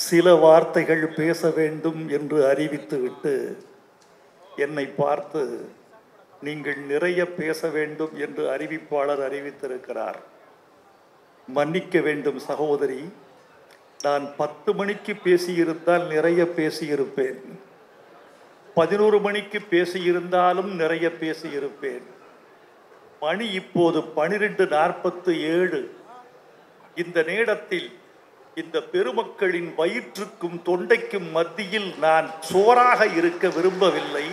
சில வார்த்தைகள் பேச வேண்டும் என்று அறிவித்துவிட்டு என்னை பார்த்து நீங்கள் நிறைய பேச வேண்டும் என்று அறிவிப்பாளர் அறிவித்திருக்கிறார் மன்னிக்க வேண்டும் சகோதரி நான் பத்து மணிக்கு பேசியிருந்தால் நிறைய பேசியிருப்பேன் பதினோரு மணிக்கு பேசியிருந்தாலும் நிறைய பேசியிருப்பேன் மணி இப்போது பனிரெண்டு நாற்பத்து ஏழு இந்த நேரத்தில் இந்த பெருமக்களின் வயிற்றுக்கும் தொண்டைக்கும் மத்தியில் நான் சோறாக இருக்க விரும்பவில்லை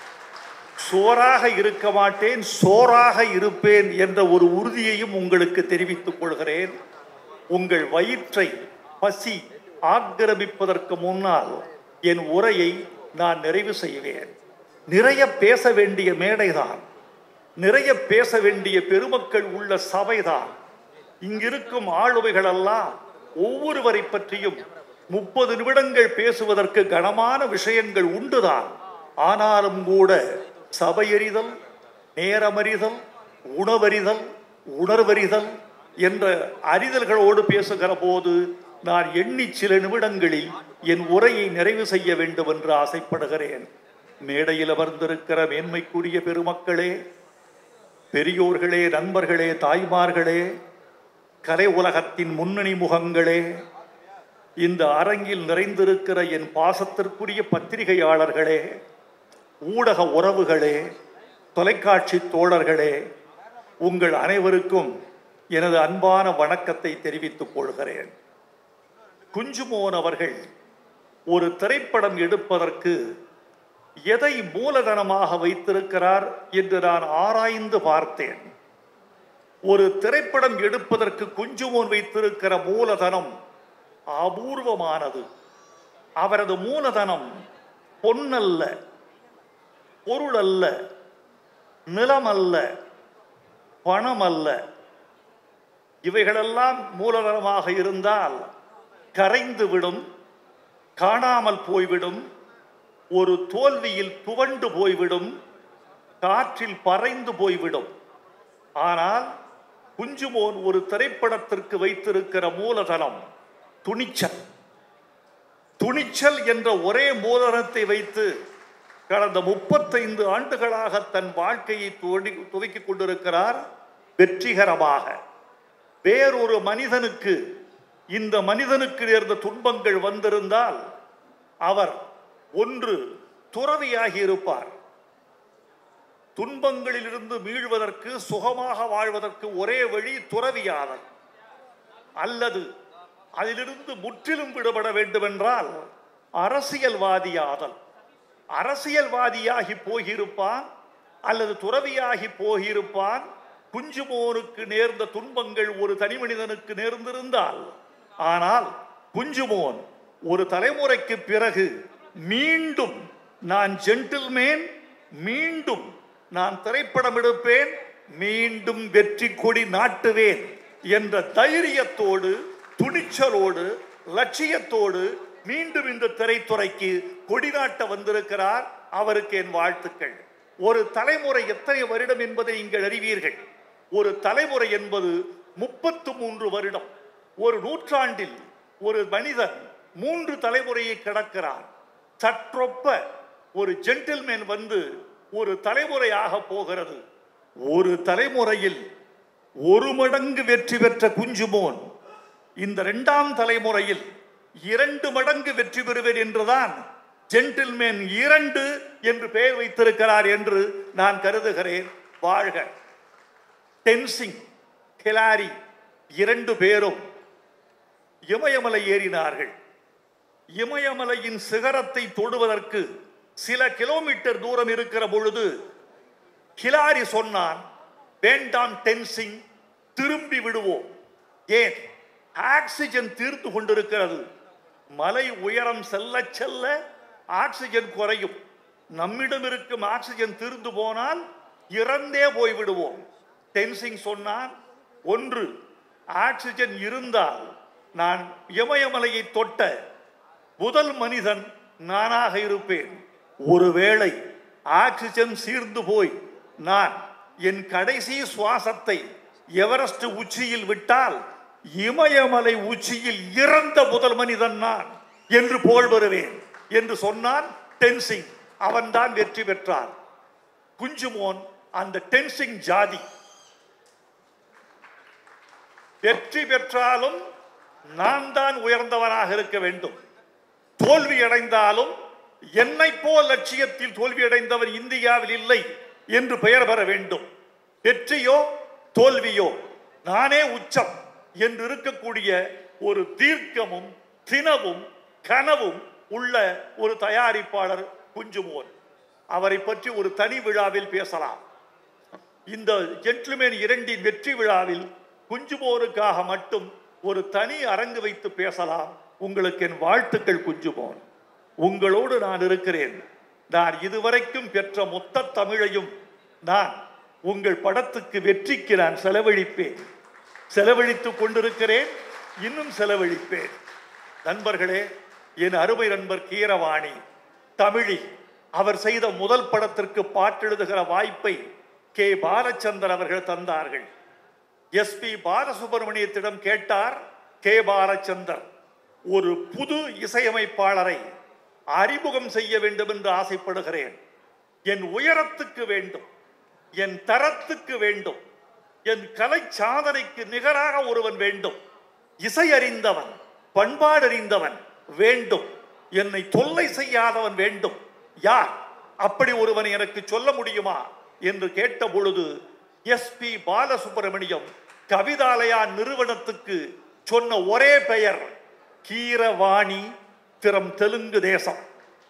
சோறாக இருக்க மாட்டேன் சோறாக இருப்பேன் என்ற ஒரு உறுதியையும் உங்களுக்கு தெரிவித்துக் கொள்கிறேன் உங்கள் வயிற்றை பசி ஆக்கிரமிப்பதற்கு முன்னால் என் உரையை நான் நிறைவு செய்வேன் நிறைய பேச வேண்டிய மேடைதான் நிறைய பேச வேண்டிய பெருமக்கள் உள்ள சபைதான் இங்கிருக்கும் ஆளுமைகளெல்லாம் ஒவ்வொருவரை பற்றியும் முப்பது நிமிடங்கள் பேசுவதற்கு கனமான விஷயங்கள் உண்டுதான் ஆனாலும் கூட சபையறிதல் நேரமறிதல் உணவறிதல் உணர்வறிதல் என்ற அறிதல்களோடு பேசுகிற போது நான் எண்ணி சில நிமிடங்களில் என் உரையை நிறைவு செய்ய வேண்டும் என்று ஆசைப்படுகிறேன் மேடையில் அமர்ந்திருக்கிற மேன்மைக்குரிய பெருமக்களே பெரியோர்களே நண்பர்களே தாய்மார்களே கலை உலகத்தின் முன்னணி முகங்களே இந்த அரங்கில் நிறைந்திருக்கிற என் பாசத்திற்குரிய பத்திரிகையாளர்களே ஊடக உறவுகளே தொலைக்காட்சி தோழர்களே உங்கள் அனைவருக்கும் எனது அன்பான வணக்கத்தை தெரிவித்துக் கொள்கிறேன் குஞ்சுமோன் அவர்கள் ஒரு திரைப்படம் எடுப்பதற்கு எதை மூலதனமாக வைத்திருக்கிறார் என்று நான் ஆராய்ந்து பார்த்தேன் ஒரு திரைப்படம் எடுப்பதற்கு குஞ்சுமோன் வைத்திருக்கிற மூலதனம் அபூர்வமானது அவரது மூலதனம் பொன்னல்ல பொருள் அல்ல நிலம் அல்ல பணம் அல்ல இவைகளெல்லாம் மூலதனமாக இருந்தால் கரைந்து விடும் காணாமல் போய்விடும் ஒரு தோல்வியில் துவண்டு போய்விடும் காற்றில் பறைந்து போய்விடும் ஆனால் குஞ்சுமோன் ஒரு திரைப்படத்திற்கு வைத்திருக்கிற மூலதனம் துணிச்சல் துணிச்சல் என்ற ஒரே மூலதனத்தை வைத்து கடந்த முப்பத்தைந்து ஆண்டுகளாக தன் வாழ்க்கையை துவடி துவக்கிக் கொண்டிருக்கிறார் வெற்றிகரமாக வேறொரு மனிதனுக்கு இந்த மனிதனுக்கு நேர்ந்த துன்பங்கள் வந்திருந்தால் அவர் ஒன்று துறவியாகி இருப்பார் துன்பங்களிலிருந்து மீழ்வதற்கு சுகமாக வாழ்வதற்கு ஒரே வழி துறவியாதல் அல்லது அதிலிருந்து முற்றிலும் விடுபட வேண்டுமென்றால் அரசியல்வாதியாதல் அரசியல்வாதியாகி போகியிருப்பான் அல்லது துறவியாகி போகியிருப்பான் குஞ்சுமோனுக்கு நேர்ந்த துன்பங்கள் ஒரு தனி மனிதனுக்கு நேர்ந்திருந்தால் ஆனால் குஞ்சுமோன் ஒரு தலைமுறைக்கு பிறகு மீண்டும் நான் ஜென்டில்மேன் மீண்டும் நான் திரைப்படம் எடுப்பேன் மீண்டும் வெற்றி கொடி நாட்டுவேன் என்ற தைரியத்தோடு துணிச்சலோடு லட்சியத்தோடு மீண்டும் இந்த திரைத்துறைக்கு கொடி நாட்ட வந்திருக்கிறார் அவருக்கு என் வாழ்த்துக்கள் ஒரு தலைமுறை எத்தனை வருடம் என்பதை நீங்கள் அறிவீர்கள் ஒரு தலைமுறை என்பது முப்பத்து மூன்று வருடம் ஒரு நூற்றாண்டில் ஒரு மனிதன் மூன்று தலைமுறையை கடக்கிறார் சற்றொப்ப ஒரு ஜென்டில்மேன் வந்து ஒரு தலைமுறையாக போகிறது ஒரு தலைமுறையில் ஒரு மடங்கு வெற்றி பெற்ற குஞ்சுமோன் இந்த இரண்டாம் தலைமுறையில் இரண்டு மடங்கு வெற்றி பெறுவேன் என்றுதான் ஜென்டில்மேன் இரண்டு என்று பெயர் வைத்திருக்கிறார் என்று நான் கருதுகிறேன் வாழ்க டென்சிங் ஹிலாரி இரண்டு பேரும் இமயமலை ஏறினார்கள் இமயமலையின் சிகரத்தை தொடுவதற்கு சில கிலோமீட்டர் தூரம் இருக்கிற பொழுது ஹிலாரி சொன்னான் வேண்டாம் டென்சிங் திரும்பி விடுவோம் ஏன் ஆக்சிஜன் தீர்த்து கொண்டிருக்கிறது மலை உயரம் செல்ல செல்ல ஆக்சிஜன் குறையும் நம்மிடம் இருக்கும் ஆக்சிஜன் தீர்ந்து போனால் இறந்தே போய் விடுவோம் டென்சிங் சொன்னான் ஒன்று ஆக்சிஜன் இருந்தால் நான் இமயமலையை தொட்ட முதல் மனிதன் நானாக இருப்பேன் ஒருவேளை ஆக்சிஜன் சீர்ந்து போய் நான் என் கடைசி சுவாசத்தை எவரெஸ்ட் உச்சியில் விட்டால் இமயமலை உச்சியில் இறந்த முதல் மனிதன் நான் என்று புகழ் பெறுவேன் என்று சொன்னான் டென்சிங் அவன்தான் வெற்றி பெற்றான் குஞ்சுமோன் அந்த டென்சிங் ஜாதி வெற்றி பெற்றாலும் நான் தான் உயர்ந்தவனாக இருக்க வேண்டும் தோல்வி அடைந்தாலும் என்னை போல் லட்சியத்தில் தோல்வி அடைந்தவர் இந்தியாவில் இல்லை என்று பெயர் பெற வேண்டும் வெற்றியோ தோல்வியோ நானே உச்சம் என்று இருக்கக்கூடிய ஒரு தீர்க்கமும் தினவும் கனவும் உள்ள ஒரு தயாரிப்பாளர் குஞ்சுமோன் அவரை பற்றி ஒரு தனி விழாவில் பேசலாம் இந்த ஜென்டில்மேன் இரண்டின் வெற்றி விழாவில் குஞ்சுமோனுக்காக மட்டும் ஒரு தனி அரங்கு வைத்து பேசலாம் உங்களுக்கு என் வாழ்த்துக்கள் குஞ்சுமோன் உங்களோடு நான் இருக்கிறேன் நான் இதுவரைக்கும் பெற்ற மொத்த தமிழையும் நான் உங்கள் படத்துக்கு வெற்றிக்கு நான் செலவழிப்பேன் செலவழித்துக் கொண்டிருக்கிறேன் இன்னும் செலவழிப்பேன் நண்பர்களே என் அருமை நண்பர் கீரவாணி தமிழி அவர் செய்த முதல் படத்திற்கு பாட்டெழுதுகிற வாய்ப்பை கே பாலச்சந்தர் அவர்கள் தந்தார்கள் எஸ்பி பாலசுப்ரமணியத்திடம் கேட்டார் கே பாலச்சந்தர் ஒரு புது இசையமைப்பாளரை அறிமுகம் செய்ய வேண்டும் என்று ஆசைப்படுகிறேன் என் உயரத்துக்கு வேண்டும் என் தரத்துக்கு வேண்டும் என் கலை சாதனைக்கு நிகராக ஒருவன் வேண்டும் இசை அறிந்தவன் பண்பாடு அறிந்தவன் வேண்டும் என்னை தொல்லை செய்யாதவன் வேண்டும் யார் அப்படி ஒருவன் எனக்கு சொல்ல முடியுமா என்று கேட்ட பொழுது எஸ்பி பாலசுப்ரமணியம் கவிதாலயா நிறுவனத்துக்கு சொன்ன ஒரே பெயர் கீரவாணி திறம் தெலுங்கு தேசம்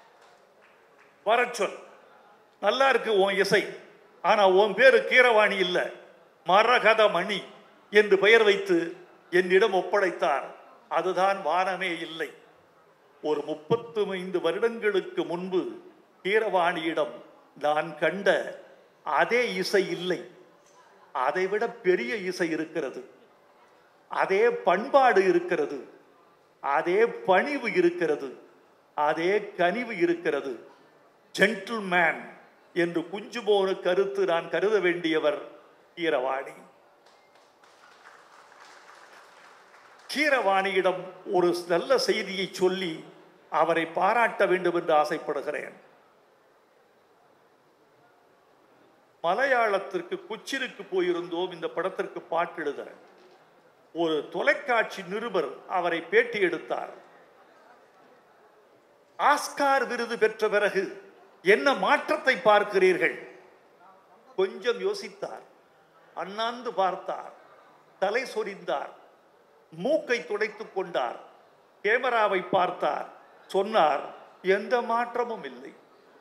வரச் சொல் நல்லா இருக்கு உன் இசை ஆனா உன் பேரு கீரவாணி இல்ல மரகத மணி என்று பெயர் வைத்து என்னிடம் ஒப்படைத்தார் அதுதான் வானமே இல்லை ஒரு முப்பத்து ஐந்து வருடங்களுக்கு முன்பு கீரவாணியிடம் நான் கண்ட அதே இசை இல்லை அதைவிட பெரிய இசை இருக்கிறது அதே பண்பாடு இருக்கிறது அதே பணிவு இருக்கிறது அதே கனிவு இருக்கிறது ஜென்டில்மேன் என்று குஞ்சுமோனு கருத்து நான் கருத வேண்டியவர் கீரவாணி கீரவாணியிடம் ஒரு நல்ல செய்தியை சொல்லி அவரை பாராட்ட வேண்டும் என்று ஆசைப்படுகிறேன் மலையாளத்திற்கு கொச்சினுக்கு போயிருந்தோம் இந்த படத்திற்கு பாட்டெழுத ஒரு தொலைக்காட்சி நிருபர் அவரை பேட்டி எடுத்தார் ஆஸ்கார் விருது பெற்ற பிறகு என்ன மாற்றத்தை பார்க்கிறீர்கள் கொஞ்சம் யோசித்தார் அண்ணாந்து பார்த்தார் தலை சொரிந்தார் மூக்கை துடைத்துக் கொண்டார் கேமராவை பார்த்தார் சொன்னார் எந்த மாற்றமும் இல்லை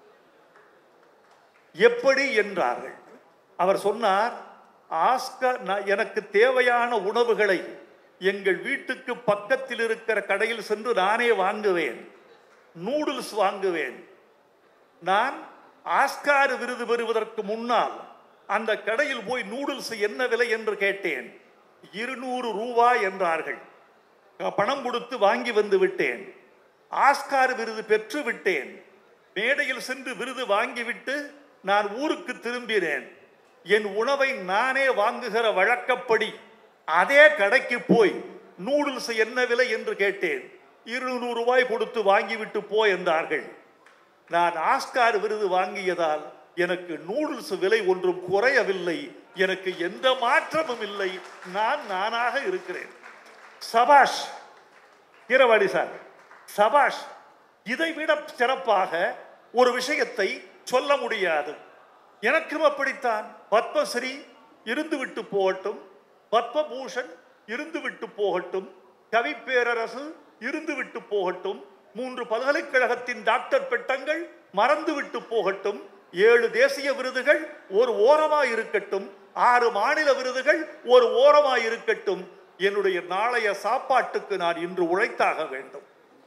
எப்படி என்றார்கள் அவர் சொன்னார் ஆஸ்கர் நான் எனக்கு தேவையான உணவுகளை எங்கள் வீட்டுக்கு பக்கத்தில் இருக்கிற கடையில் சென்று நானே வாங்குவேன் நூடுல்ஸ் வாங்குவேன் நான் ஆஸ்கார் விருது பெறுவதற்கு முன்னால் அந்த கடையில் போய் நூடுல்ஸ் என்ன விலை என்று கேட்டேன் இருநூறு ரூபாய் என்றார்கள் பணம் கொடுத்து வாங்கி வந்து விட்டேன் ஆஸ்கார் விருது பெற்று விட்டேன் மேடையில் சென்று விருது வாங்கிவிட்டு நான் ஊருக்கு திரும்பினேன் என் உணவை நானே வாங்குகிற வழக்கப்படி அதே கடைக்கு போய் நூடுல்ஸ் என்ன விலை என்று கேட்டேன் இருநூறு ரூபாய் கொடுத்து வாங்கிவிட்டு போ என்றார்கள் நான் ஆஸ்கார் விருது வாங்கியதால் எனக்கு நூடுல்ஸ் விலை ஒன்றும் குறையவில்லை எனக்கு எந்த மாற்றமும் இல்லை நான் நானாக இருக்கிறேன் சபாஷ் கீரவாடி சார் சபாஷ் இதை விட சிறப்பாக ஒரு விஷயத்தை சொல்ல முடியாது எனக்கும் அப்படித்தான் பத்மஸ்ரீ இருந்து விட்டு போகட்டும் பத்மபூஷன் இருந்து விட்டு போகட்டும் கவி பேரரசு இருந்து விட்டு போகட்டும் மூன்று பல்கலைக்கழகத்தின் டாக்டர் பெட்டங்கள் மறந்து விட்டு போகட்டும் ஏழு தேசிய விருதுகள் ஒரு ஓரமாய் இருக்கட்டும் ஆறு மாநில விருதுகள் ஒரு ஓரமாய் இருக்கட்டும் என்னுடைய நாளைய சாப்பாட்டுக்கு நான் இன்று உழைத்தாக வேண்டும்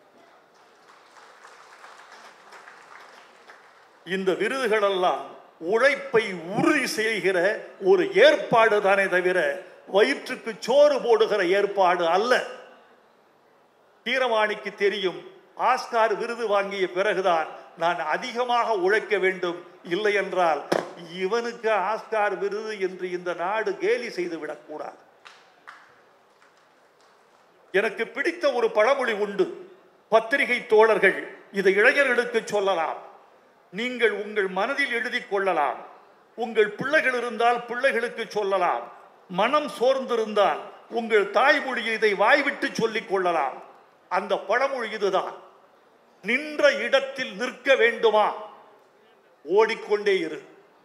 இந்த விருதுகளெல்லாம் உழைப்பை உறுதி செய்கிற ஒரு ஏற்பாடு தானே தவிர வயிற்றுக்கு சோறு போடுகிற ஏற்பாடு அல்ல கீரவாணிக்கு தெரியும் ஆஸ்கார் விருது வாங்கிய பிறகுதான் நான் அதிகமாக உழைக்க வேண்டும் இல்லை என்றால் இவனுக்கு ஆஸ்கார் விருது என்று இந்த நாடு கேலி செய்து விடக்கூடாது எனக்கு பிடித்த ஒரு பழமொழி உண்டு பத்திரிகை தோழர்கள் இதை இளைஞர்களுக்கு சொல்லலாம் நீங்கள் உங்கள் மனதில் எழுதி கொள்ளலாம் உங்கள் பிள்ளைகள் இருந்தால் பிள்ளைகளுக்கு சொல்லலாம் மனம் சோர்ந்திருந்தால் உங்கள் தாய்மொழியில் இதை வாய்விட்டு சொல்லிக் கொள்ளலாம் அந்த பழமொழி இதுதான் நின்ற இடத்தில் நிற்க வேண்டுமா ஓடிக்கொண்டே இரு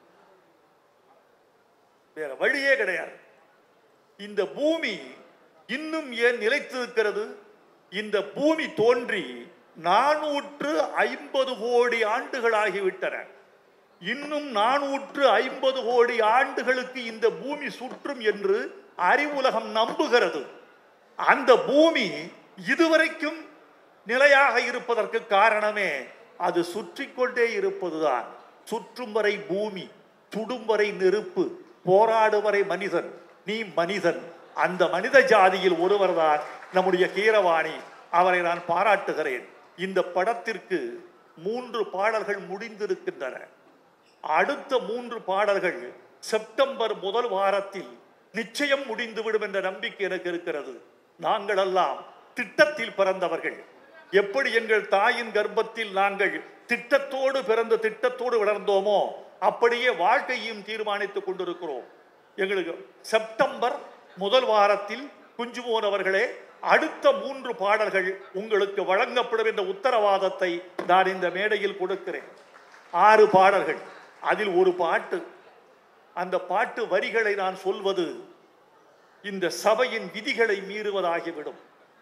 வேற வழியே கிடையாது இந்த பூமி இன்னும் ஏன் நிலைத்திருக்கிறது இந்த பூமி தோன்றி நானூற்று ஐம்பது கோடி ஆண்டுகள் ஆகிவிட்டன இன்னும் நானூற்று ஐம்பது கோடி ஆண்டுகளுக்கு இந்த பூமி சுற்றும் என்று அறிவுலகம் நம்புகிறது அந்த பூமி இதுவரைக்கும் நிலையாக இருப்பதற்கு காரணமே அது சுற்றி கொண்டே இருப்பதுதான் சுற்றும் வரை பூமி சுடும் வரை நெருப்பு போராடு வரை மனிதன் நீ மனிதன் அந்த மனித ஜாதியில் ஒருவர்தான் நம்முடைய கீரவாணி அவரை நான் பாராட்டுகிறேன் இந்த படத்திற்கு மூன்று பாடல்கள் முடிந்திருக்கின்றன அடுத்த மூன்று பாடல்கள் செப்டம்பர் முதல் வாரத்தில் நிச்சயம் முடிந்துவிடும் என்ற நம்பிக்கை எனக்கு இருக்கிறது நாங்களெல்லாம் திட்டத்தில் பிறந்தவர்கள் எப்படி எங்கள் தாயின் கர்ப்பத்தில் நாங்கள் திட்டத்தோடு பிறந்த திட்டத்தோடு வளர்ந்தோமோ அப்படியே வாழ்க்கையும் தீர்மானித்துக் கொண்டிருக்கிறோம் எங்களுக்கு செப்டம்பர் முதல் வாரத்தில் குஞ்சுமோன் அவர்களே அடுத்த மூன்று பாடல்கள் உங்களுக்கு வழங்கப்படும் என்ற உத்தரவாதத்தை நான் இந்த மேடையில் கொடுக்கிறேன் ஆறு பாடல்கள் அதில் ஒரு பாட்டு அந்த பாட்டு வரிகளை நான் சொல்வது இந்த சபையின் விதிகளை மீறுவதாகிவிடும்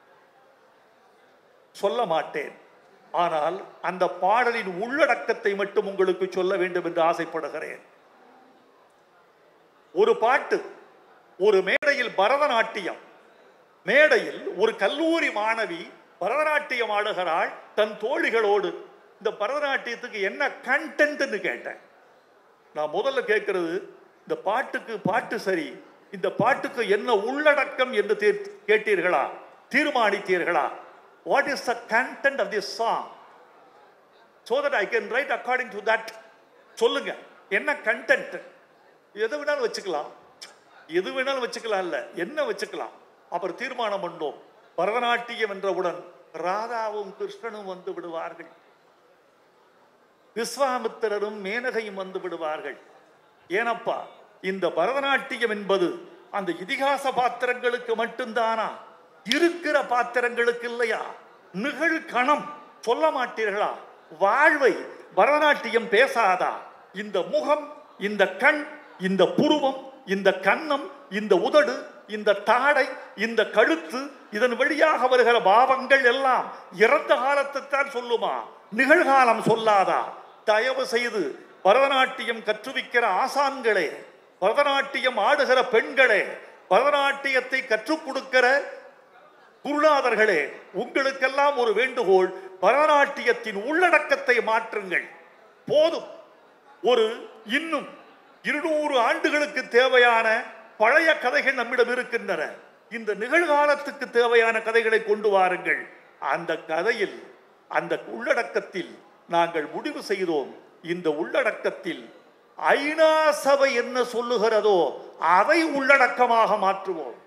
சொல்ல மாட்டேன் ஆனால் அந்த பாடலின் உள்ளடக்கத்தை மட்டும் உங்களுக்கு சொல்ல வேண்டும் என்று ஆசைப்படுகிறேன் ஒரு பாட்டு ஒரு மேடையில் பரதநாட்டியம் மேடையில் ஒரு கல்லூரி மாணவி பரதநாட்டியம் ஆடுகிறாள் தன் தோழிகளோடு இந்த பரதநாட்டியத்துக்கு என்ன கண்டென்ட்னு கேட்டேன் நான் முதல்ல கேட்கிறது இந்த பாட்டுக்கு பாட்டு சரி இந்த பாட்டுக்கு என்ன உள்ளடக்கம் என்று தீர்- கேட்டீர்களா தீர்மானித்தீர்களா what is the content of this song so that I can write according to that சொல்லுங்க என்ன கண்டென்ட் எது வேணாலும் வச்சுக்கலாம் எது வேணாலும் வச்சுக்கலாம் இல்ல என்ன வச்சுக்கலாம் அப்புறம் தீர்மானம் பண்ணோம் பரதநாட்டியம் என்றவுடன் ராதாவும் கிருஷ்ணனும் வந்து விடுவார்கள் விஸ்வாமித்திரரும் மேனகையும் வந்து விடுவார்கள் ஏனப்பா இந்த பரதநாட்டியம் என்பது அந்த இதிகாச பாத்திரங்களுக்கு மட்டும்தானா இருக்கிற பாத்திரங்களுக்கு இல்லையா நிகழ் கணம் சொல்ல மாட்டீர்களா வாழ்வை பரதநாட்டியம் பேசாதா இந்த முகம் இந்த கண் இந்த புருவம் இந்த கன்னம் இந்த உதடு இந்த தாடை இந்த கழுத்து இதன் வழியாக வருகிற பாவங்கள் எல்லாம் இறந்த காலத்தைத்தான் சொல்லுமா நிகழ்காலம் சொல்லாதா தயவு செய்து பரதநாட்டியம் கற்றுவிக்கிற ஆசான்களே பரதநாட்டியம் ஆடுகிற பெண்களே பரதநாட்டியத்தை கற்றுக் கொடுக்கிற குருநாதர்களே உங்களுக்கெல்லாம் ஒரு வேண்டுகோள் பரதநாட்டியத்தின் உள்ளடக்கத்தை மாற்றுங்கள் போதும் ஒரு இன்னும் இருநூறு ஆண்டுகளுக்கு தேவையான பழைய கதைகள் நம்மிடம் இருக்கின்றன இந்த நிகழ்காலத்துக்கு தேவையான கதைகளை கொண்டு வாருங்கள் அந்த கதையில் அந்த உள்ளடக்கத்தில் நாங்கள் முடிவு செய்தோம் இந்த உள்ளடக்கத்தில் ஐநா சபை என்ன சொல்லுகிறதோ அதை உள்ளடக்கமாக மாற்றுவோம்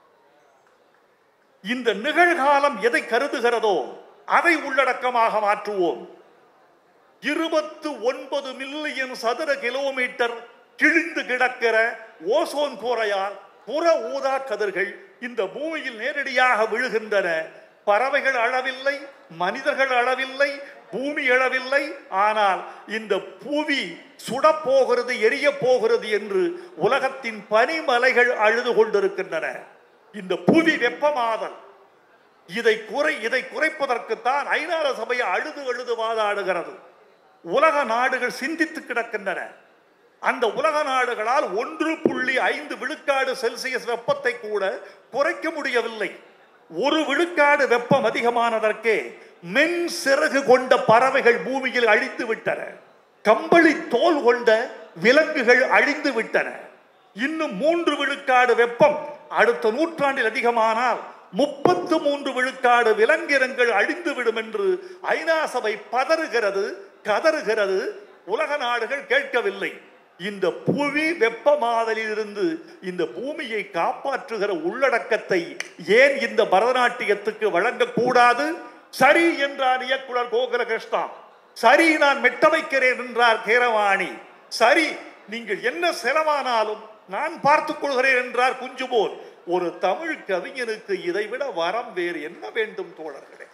இந்த நிகழ்காலம் எதை கருதுகிறதோ அதை உள்ளடக்கமாக மாற்றுவோம் இருபத்து ஒன்பது மில்லியன் சதுர கிலோமீட்டர் கிழிந்து கிடக்கிற ஓசோன் கோரையால் புற ஊதா கதிர்கள் இந்த பூமியில் நேரடியாக விழுகின்றன பறவைகள் அளவில்லை மனிதர்கள் அளவில்லை பூமி அளவில்லை ஆனால் இந்த பூமி சுடப் போகிறது எரிய போகிறது என்று உலகத்தின் பனிமலைகள் அழுது கொண்டிருக்கின்றன இந்த புவி வெப்பமாதல் இதை குறை இதை குறைப்பதற்குத்தான் ஐநார சபை அழுது அழுது வாதாடுகிறது உலக நாடுகள் சிந்தித்து கிடக்கின்றன அந்த உலக நாடுகளால் ஒன்று புள்ளி ஐந்து விழுக்காடு செல்சியஸ் வெப்பத்தை கூட குறைக்க முடியவில்லை ஒரு விழுக்காடு வெப்பம் அதிகமானதற்கே மென் சிறகு கொண்ட பறவைகள் பூமியில் அழித்து விட்டன கம்பளி தோல் கொண்ட விலங்குகள் அழிந்து விட்டன இன்னும் மூன்று விழுக்காடு வெப்பம் அடுத்த நூற்றாண்டில் அதிகமானால் முப்பத்து மூன்று விழுக்காடு விலங்கினங்கள் அழிந்து விடும் என்று ஐநா சபை பதறுகிறது கதறுகிறது உலக நாடுகள் கேட்கவில்லை இந்த புவி வெப்பமாதலிலிருந்து இந்த பூமியை காப்பாற்றுகிற உள்ளடக்கத்தை ஏன் இந்த பரதநாட்டியத்துக்கு வழங்கக்கூடாது சரி என்றார் இயக்குனர் கோகுலகிருஷ்ணா சரி நான் மெட்டமைக்கிறேன் என்றார் கேரவாணி சரி நீங்கள் என்ன செலவானாலும் நான் பார்த்துக் கொள்கிறேன் என்றார் குஞ்சுபோல் ஒரு தமிழ் கவிஞனுக்கு இதைவிட வரம் வேறு என்ன வேண்டும் தோழர்களே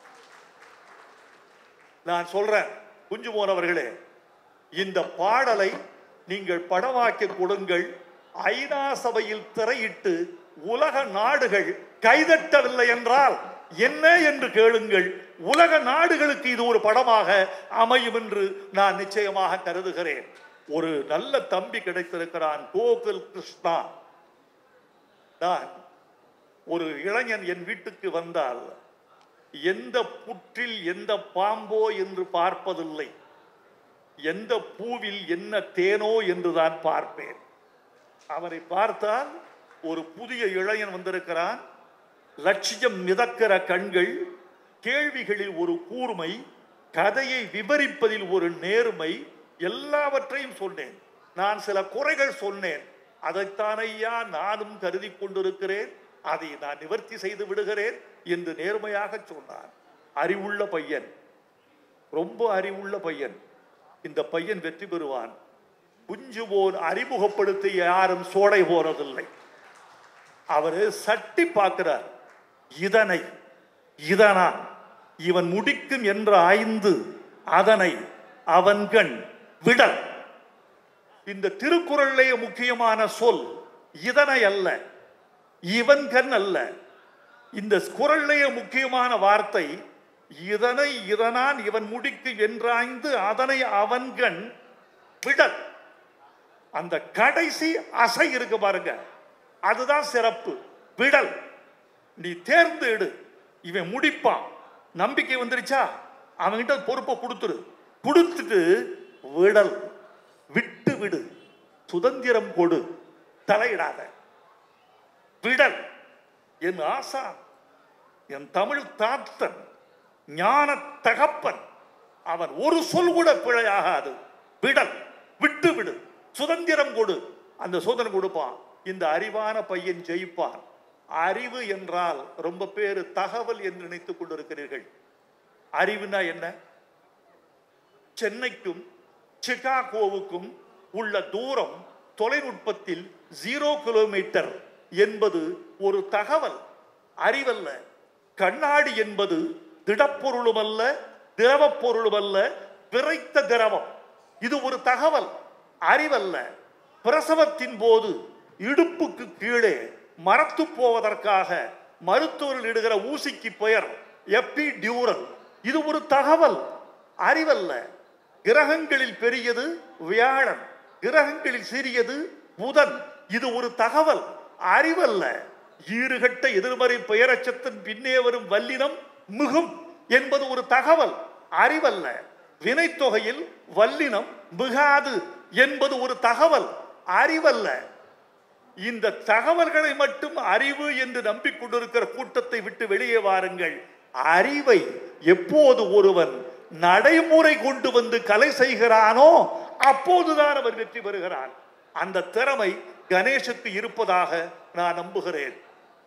நான் சொல்றேன் குஞ்சுமோன் அவர்களே இந்த பாடலை நீங்கள் படமாக்கி கொடுங்கள் ஐநா சபையில் திரையிட்டு உலக நாடுகள் கைதட்டவில்லை என்றால் என்ன என்று கேளுங்கள் உலக நாடுகளுக்கு இது ஒரு படமாக அமையும் என்று நான் நிச்சயமாக கருதுகிறேன் ஒரு நல்ல தம்பி கிடைத்திருக்கிறான் கோகுல் கிருஷ்ணா நான் ஒரு இளைஞன் என் வீட்டுக்கு வந்தால் எந்த புற்றில் எந்த பாம்போ என்று பார்ப்பதில்லை எந்த பூவில் என்ன தேனோ என்றுதான் பார்ப்பேன் அவரை பார்த்தால் ஒரு புதிய இளைஞன் வந்திருக்கிறான் லட்சியம் மிதக்கிற கண்கள் கேள்விகளில் ஒரு கூர்மை கதையை விவரிப்பதில் ஒரு நேர்மை எல்லாவற்றையும் சொன்னேன் நான் சில குறைகள் சொன்னேன் அதைத்தான் ஐயா நானும் கருதி கொண்டிருக்கிறேன் அதை நான் நிவர்த்தி செய்து விடுகிறேன் என்று நேர்மையாக சொன்னான் அறிவுள்ள பையன் ரொம்ப அறிவுள்ள பையன் இந்த பையன் வெற்றி பெறுவான் குஞ்சு போல் அறிமுகப்படுத்தி யாரும் சோடை போறதில்லை அவரு சட்டி பார்க்கிறார் இதனை இதனா இவன் முடிக்கும் என்ற ஐந்து அதனை அவன்கண் விடல் இந்த திருக்குறளிலே முக்கியமான சொல் இதனை அல்ல இவன் கண் அல்ல இந்த குரல்லையே முக்கியமான வார்த்தை இதனை இதனான் இவன் முடிக்கு என்றாய்ந்து அதனை அவன்கண் விடல் அந்த கடைசி அசை இருக்கு பாருங்க அதுதான் சிறப்பு விடல் நீ தேர்ந்து எடு இவன் முடிப்பான் நம்பிக்கை வந்துருச்சா அவன்கிட்ட பொறுப்பை கொடுத்துரு கொடுத்துட்டு விடல் விட்டு விடு சுதந்திரம் கொடு தலையிடாத விடல் என் ஆசா என் தமிழ் தாத்தன் ஞான தகப்பன் அவன் ஒரு சொல் கூட பிழையாகாது விடல் விட்டு விடு சுதந்திரம் கொடு அந்த சுதந்திரம் கொடுப்பான் இந்த அறிவான பையன் ஜெயிப்பான் அறிவு என்றால் ரொம்ப பேரு தகவல் என்று நினைத்துக் கொண்டிருக்கிறீர்கள் அறிவுனா என்ன சென்னைக்கும் சிகாகோவுக்கும் உள்ள தூரம் தொலைநுட்பத்தில் ஜீரோ கிலோமீட்டர் என்பது ஒரு தகவல் அறிவல்ல கண்ணாடி என்பது திடப்பொருளும் அல்ல திரவப் பொருளும் அல்ல விரைத்த திரவம் இது ஒரு தகவல் அறிவல்ல பிரசவத்தின் போது இடுப்புக்கு கீழே மரத்து போவதற்காக மருத்துவர்கள் இடுகிற ஊசிக்கு பெயர் எப்பி டியூரல் இது ஒரு தகவல் அறிவல்ல கிரகங்களில் பெரியது வியாழன் கிரகங்களில் சிறியது புதன் இது ஒரு தகவல் அறிவல்ல ஈறுகட்ட எதிர்மறை பெயரச்சத்தின் பின்னே வரும் வல்லினம் மிகும் என்பது ஒரு தகவல் அறிவல்ல வினைத்தொகையில் வல்லினம் மிகாது என்பது ஒரு தகவல் அறிவல்ல இந்த தகவல்களை மட்டும் அறிவு என்று நம்பிக்கொண்டிருக்கிற கூட்டத்தை விட்டு வெளியே வாருங்கள் அறிவை எப்போது ஒருவன் நடைமுறை கொண்டு வந்து கலை செய்கிறானோ அப்போதுதான் அவன் வெற்றி பெறுகிறான் அந்த திறமை கணேஷுக்கு இருப்பதாக நான் நம்புகிறேன்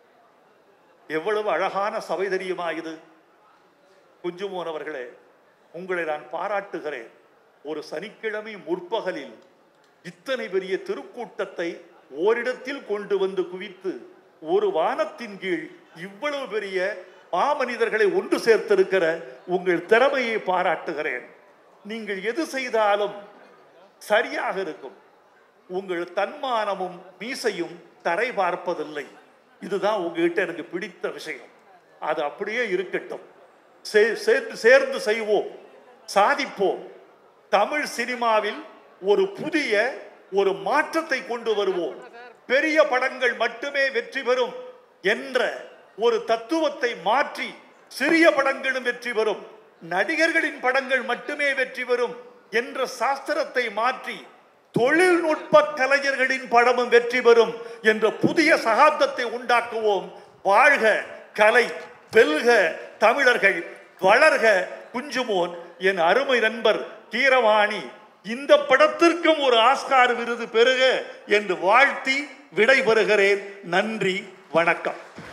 எவ்வளவு அழகான சபை தெரியுமா இது குஞ்சுமோன் அவர்களே உங்களை நான் பாராட்டுகிறேன் ஒரு சனிக்கிழமை முற்பகலில் இத்தனை பெரிய திருக்கூட்டத்தை ஓரிடத்தில் கொண்டு வந்து குவித்து ஒரு வானத்தின் கீழ் இவ்வளவு பெரிய மாமனிதர்களை ஒன்று சேர்த்திருக்கிற உங்கள் திறமையை பாராட்டுகிறேன் நீங்கள் எது செய்தாலும் சரியாக இருக்கும் உங்கள் தன்மானமும் மீசையும் தரை பார்ப்பதில்லை இதுதான் உங்ககிட்ட எனக்கு பிடித்த விஷயம் அது அப்படியே இருக்கட்டும் சே- சேர்ந்து சேர்ந்து செய்வோம் சாதிப்போம் தமிழ் சினிமாவில் ஒரு புதிய ஒரு மாற்றத்தை கொண்டு வருவோம் பெரிய படங்கள் மட்டுமே வெற்றி பெறும் என்ற ஒரு தத்துவத்தை மாற்றி சிறிய படங்களும் வெற்றி பெறும் நடிகர்களின் படங்கள் மட்டுமே வெற்றி பெறும் என்ற சாஸ்திரத்தை மாற்றி தொழில்நுட்ப கலைஞர்களின் படமும் வெற்றி பெறும் என்ற புதிய சகாப்தத்தை உண்டாக்குவோம் வாழ்க கலை வெல்க தமிழர்கள் வளர்க குஞ்சுமோன் என் அருமை நண்பர் கீரவாணி இந்த படத்திற்கும் ஒரு ஆஸ்கார் விருது பெறுக என்று வாழ்த்தி விடைபெறுகிறேன் நன்றி வணக்கம்